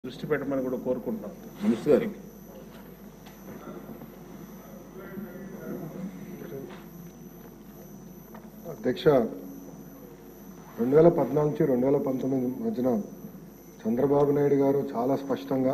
దృష్టి పెట్టమని కూడా కోరుకుంటున్నాం మినిస్టర్ గారు అధ్యక్ష రెండు వేల పద్నాలుగు నుంచి రెండు వేల పంతొమ్మిది మధ్యన చంద్రబాబు నాయుడు గారు చాలా స్పష్టంగా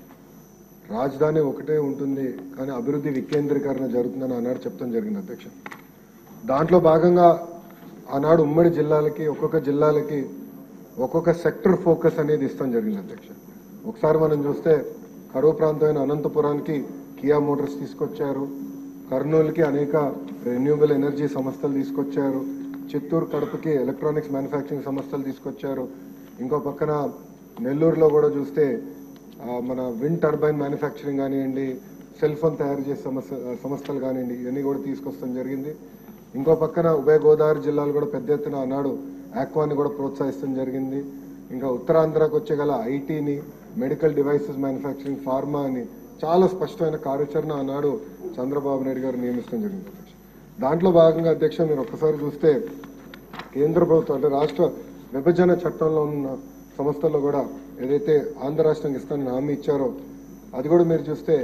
రాజధాని ఒకటే ఉంటుంది కానీ అభివృద్ధి వికేంద్రీకరణ జరుగుతుందని ఆనాడు చెప్తాం జరిగింది అధ్యక్ష దాంట్లో భాగంగా ఆనాడు ఉమ్మడి జిల్లాలకి ఒక్కొక్క జిల్లాలకి ఒక్కొక్క సెక్టర్ ఫోకస్ అనేది ఇస్తాం జరిగింది అధ్యక్ష ఒకసారి మనం చూస్తే కరువు ప్రాంతమైన అనంతపురానికి కియా మోటార్స్ తీసుకొచ్చారు కర్నూలుకి అనేక రెన్యూబుల్ ఎనర్జీ సంస్థలు తీసుకొచ్చారు చిత్తూరు కడపకి ఎలక్ట్రానిక్స్ మ్యానుఫ్యాక్చరింగ్ సంస్థలు తీసుకొచ్చారు ఇంకో పక్కన నెల్లూరులో కూడా చూస్తే ఆ, మన విండ్ టర్బైన్ మ్యానుఫ్యాక్చరింగ్ కానివ్వండి సెల్ ఫోన్ తయారు చేసే సమస్య సంస్థలు కానివ్వండి ఇవన్నీ కూడా తీసుకొస్తాం జరిగింది ఇంకో పక్కన ఉభయ గోదావరి జిల్లాలు కూడా పెద్ద ఎత్తున ఆనాడు ఆక్వాని కూడా ప్రోత్సహిస్తాం జరిగింది ఇంకా ఉత్తరాంధ్రకు వచ్చే గల ఐటీని మెడికల్ డివైసెస్ మ్యానుఫ్యాక్చరింగ్ ఫార్మా అని చాలా స్పష్టమైన కార్యాచరణ ఆనాడు చంద్రబాబు నాయుడు గారు నియమిస్తాం జరిగింది అధ్యక్ష దాంట్లో భాగంగా అధ్యక్ష మీరు ఒక్కసారి చూస్తే కేంద్ర ప్రభుత్వం అంటే రాష్ట్ర విభజన చట్టంలో ఉన్న సంస్థల్లో కూడా ఏదైతే ఆంధ్ర రాష్ట్రానికి ఇస్తానని హామీ ఇచ్చారో అది కూడా మీరు చూస్తే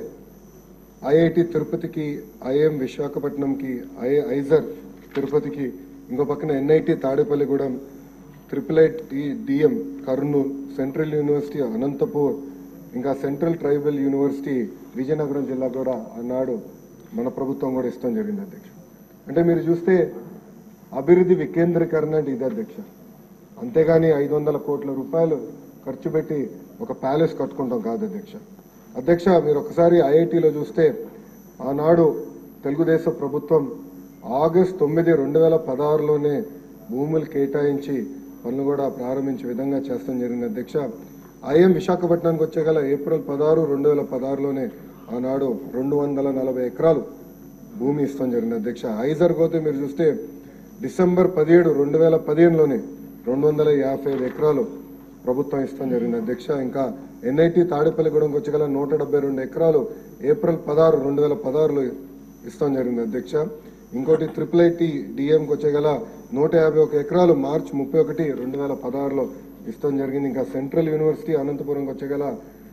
ఐఐటి తిరుపతికి ఐఎం విశాఖపట్నంకి ఐ ఐజర్ తిరుపతికి ఇంకో పక్కన NIT Tadepalligudem triple IT DM Kurnool central university Anantapur ఇంకా సెంట్రల్ ట్రైబల్ యూనివర్సిటీ విజయనగరం జిల్లా కూడా ఆనాడు మన ప్రభుత్వం కూడా ఇస్తాం జరిగింది అధ్యక్ష అంటే మీరు చూస్తే అభివృద్ధి వికేంద్రీకరణ అంటే ఇది అధ్యక్ష అంతేగాని ఐదు వందల కోట్ల రూపాయలు ఖర్చు పెట్టి ఒక ప్యాలెస్ కట్టుకుంటాం కాదు అధ్యక్ష అధ్యక్ష మీరు ఒకసారి ఐఐటిలో చూస్తే ఆనాడు తెలుగుదేశం ప్రభుత్వం ఆగస్ట్ తొమ్మిది రెండు వేల పదహారులోనే భూములు కేటాయించి పనులు కూడా ప్రారంభించే విధంగా చేస్తాం జరిగింది అధ్యక్ష ఐఎం విశాఖపట్నానికి వచ్చే గల ఏప్రిల్ పదహారు రెండు వేల పదహారులోనే ఆనాడు రెండు వందల నలభై ఎకరాలు భూమి ఇస్తాం జరిగింది అధ్యక్ష ఐజర్ పోతే మీరు చూస్తే డిసెంబర్ పదిహేడు రెండు వేల పదిహేనులోనే రెండు వందల యాభై ఐదు ఎకరాలు ప్రభుత్వం ఇస్తాం జరిగింది అధ్యక్ష ఇంకా ఎన్ఐటి తాడేపల్లిగూడెంకి వచ్చగల నూట డెబ్బై రెండు ఎకరాలు ఏప్రిల్ పదహారు రెండు వేల పదహారులో ఇస్తాం జరిగింది అధ్యక్ష ఇంకోటి ట్రిపుల్ ఐటి డిఎంకి వచ్చేగల నూట యాభై ఒక ఎకరాలు మార్చ్ ముప్పై ఒకటి రెండు వేల పదహారులో ఇస్తాం జరిగింది ఇంకా సెంట్రల్ యూనివర్సిటీ అనంతపురంకి వచ్చేగల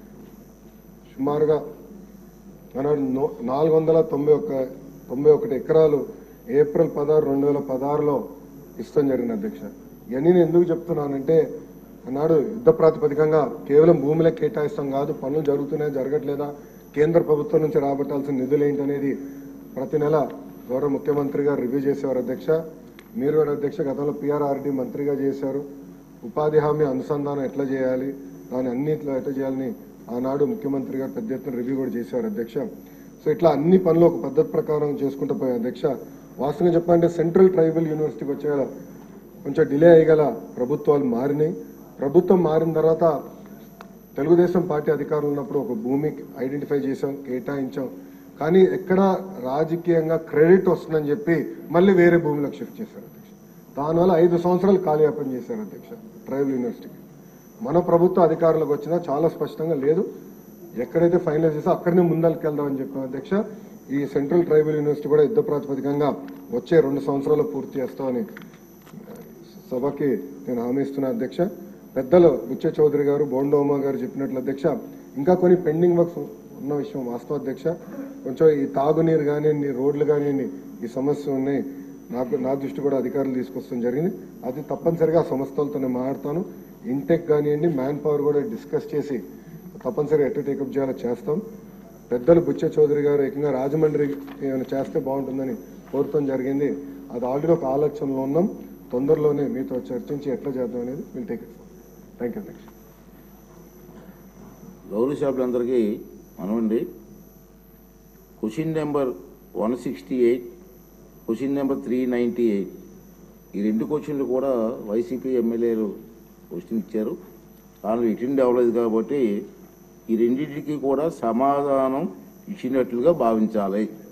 సుమారుగా ఆనాడు నో- నాలుగు వందల తొంభై ఒక్క తొంభై ఒకటి ఎకరాలు ఏప్రిల్ పదహారు రెండు వేల పదహారులో ఇస్తాం జరిగింది అధ్యక్ష ఇవన్నీ నేను ఎందుకు చెప్తున్నానంటే ఆనాడు యుద్ధ ప్రాతిపదికంగా కేవలం భూములే కేటాయిస్తాం కాదు పనులు జరుగుతున్నాయా జరగట్లేదా కేంద్ర ప్రభుత్వం నుంచి రాబట్టాల్సిన నిధులు ఏంటనేది ప్రతి నెల గౌరవ ముఖ్యమంత్రి గారు రివ్యూ చేసేవారు అధ్యక్ష మీరు కూడా అధ్యక్ష గతంలో పిఆర్ఆర్డి మంత్రిగా చేశారు ఉపాధి హామీ అనుసంధానం ఎట్లా చేయాలి దాని అన్నిట్లో ఎట్లా చేయాలని ఆనాడు ముఖ్యమంత్రి గారు పెద్ద ఎత్తున రివ్యూ కూడా చేశారు అధ్యక్ష సో ఇట్లా అన్ని పనులు ఒక పద్ధతి ప్రకారం చేసుకుంటూ పోయాం అధ్యక్ష వాస్తవంగా చెప్పాలంటే సెంట్రల్ ట్రైబల్ యూనివర్సిటీకి వచ్చే కొంచెం డిలే అయ్యగల ప్రభుత్వాలు మారినాయి ప్రభుత్వం మారిన తర్వాత తెలుగుదేశం పార్టీ అధికారంలో ఉన్నప్పుడు ఒక భూమి ఐడెంటిఫై చేసాం కేటాయించాం కానీ ఎక్కడ రాజకీయంగా క్రెడిట్ వస్తుందని చెప్పి మళ్ళీ వేరే భూమిలోకి షిఫ్ట్ చేశారు అధ్యక్ష దానివల్ల ఐదు సంవత్సరాలు కాలయాపన చేశారు అధ్యక్ష ట్రైబల్ యూనివర్సిటీకి మన ప్రభుత్వ అధికారులకు వచ్చినా చాలా స్పష్టంగా లేదు ఎక్కడైతే ఫైనల్ చేసో అక్కడనే ముందరికి వెళ్దామని చెప్పాం అధ్యక్ష ఈ సెంట్రల్ ట్రైబల్ యూనివర్సిటీ కూడా యుద్ధ ప్రాతిపదికంగా వచ్చే రెండు సంవత్సరాలు పూర్తి చేస్తామని సభకి నేను హామీ ఇస్తున్నా అధ్యక్ష పెద్దలు బుచ్చ చౌదరి గారు బోండోమా గారు చెప్పినట్లు అధ్యక్ష ఇంకా కొన్ని పెండింగ్ వర్క్స్ ఉన్న విషయం వాస్తవ అధ్యక్ష కొంచెం ఈ తాగునీరు కానివ్వండి రోడ్లు కానివ్వండి ఈ సమస్య ఉన్నాయి నాకు నా దృష్టి కూడా అధికారులు తీసుకొస్తాం జరిగింది అది తప్పనిసరిగా ఆ సంస్థలతో నేను మాట్లాడతాను ఇంటెక్ కానివ్వండి మ్యాన్ పవర్ కూడా డిస్కస్ చేసి తప్పనిసరిగా ఎట్టు టేకప్ చేయాలో చేస్తాం పెద్దలు బుచ్చ చౌదరి గారు ఏకంగా రాజమండ్రి ఏమైనా చేస్తే బాగుంటుందని కోరటం జరిగింది అది ఆల్రెడీ ఒక ఆలోచనలో ఉన్నాం తొందరలోనే మీతో చర్చించి ఎట్లా చేద్దాం అనేది will take it thank you అధ్యక్ష గౌరవ సభ్యులందరికీ మనమండి question number one sixty eight question number three ninety eight ఈ రెండు క్వశ్చన్లు కూడా వైసీపీ ఎమ్మెల్యేలు క్వశ్చన్ ఇచ్చారు దానిలో అటెండ్ అవ్వలేదు కాబట్టి ఈ రెండింటికి కూడా సమాధానం ఇచ్చినట్లుగా భావించాలి